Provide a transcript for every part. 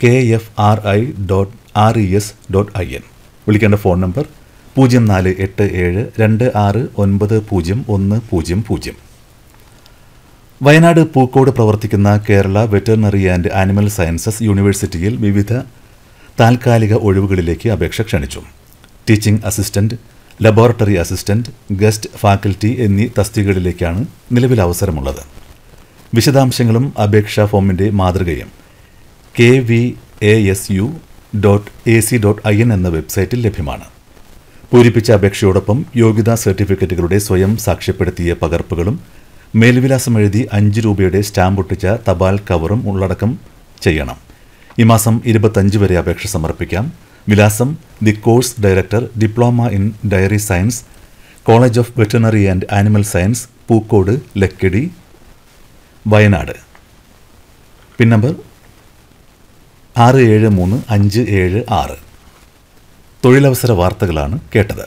K F R I dot R E S dot I N വിളിക്കേണ്ട phone number പൂജ്യം നാല് എട്ട് ഏഴ് രണ്ട് ആറ് ഒൻപത് പൂജ്യം ഒന്ന് പൂജ്യം പൂജ്യം വയനാട് പൂക്കോട് പ്രവർത്തിക്കുന്ന Kerala veterinary and animal sciences യൂണിവേഴ്സിറ്റിയിൽ വിവിധ താൽക്കാലിക ഒഴിവുകളിലേക്ക് അപേക്ഷ ക്ഷണിച്ചു teaching assistant laboratory assistant guest faculty എന്നീ തസ്തികകളിലേക്കാണ് നിലവിൽ അവസരമുള്ളത് വിശദാംശങ്ങളും അപേക്ഷാ ഫോമിന്റെ മാതൃകയും K V A S U dot A C dot I N എന്ന വെബ്സൈറ്റിൽ ലഭ്യമാണ് പൂരിപ്പിച്ച അപേക്ഷയോടൊപ്പം യോഗ്യതാ സർട്ടിഫിക്കറ്റുകളുടെ സ്വയം സാക്ഷ്യപ്പെടുത്തിയ പകർപ്പുകളും മേൽവിലാസം എഴുതി അഞ്ച് രൂപയുടെ സ്റ്റാമ്പ് ഒട്ടിച്ച തപാൽ കവറും ഉള്ളടക്കം ചെയ്യണം ഈ മാസം ഇരുപത്തഞ്ച് വരെ അപേക്ഷ സമർപ്പിക്കാം വിലാസം the course director diploma in dairy science college of veterinary and animal science Pookode Lakkidi Wayanad pin number ആറ് ഏഴ് മൂന്ന് അഞ്ച് ഏഴ് ആറ് തൊഴിലവസര വാർത്തകളാണ് കേട്ടത്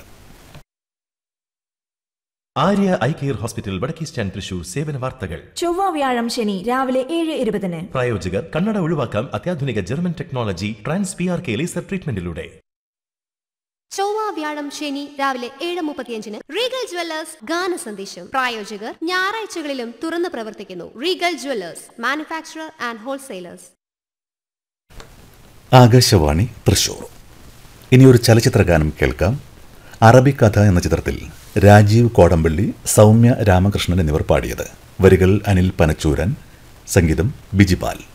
ആര്യ ഐ കെയർ ഹോസ്പിറ്റൽ വടക്കേ സ്റ്റാൻഡ് തൃശൂർ സേവന വാർത്തകൾ ചൊവ്വ വ്യാഴം ശനി രാവിലെ ഏഴ് ഇരുപതിന് പ്രായോജകർ കണ്ണട ഒഴിവാക്കാം അത്യാധുനിക German technology trans P R K laser ട്രീറ്റ്മെന്റിലൂടെ ചൊവ്വ വ്യാഴം ശനി രാവിലെ ഏഴ് മുപ്പത്തിയഞ്ചിന് റീഗൽ ജ്വല്ലേഴ്സ് ഗാന സന്ദേശം പ്രായോജകർ ഞായറാഴ്ചകളിലും തുറന്നു പ്രവർത്തിക്കുന്നു Regal Jewellers manufacturer and wholesalers Akashvani Thrissur ഇനിയൊരു ചലച്ചിത്ര ഗാനം കേൾക്കാം അറബി കഥ എന്ന ചിത്രത്തിൽ രാജീവ് കോടമ്പള്ളി സൗമ്യ രാമകൃഷ്ണൻ എന്നിവർ പാടിയത് വരികൾ അനിൽ പനച്ചൂരൻ സംഗീതം ബിജിപാൽ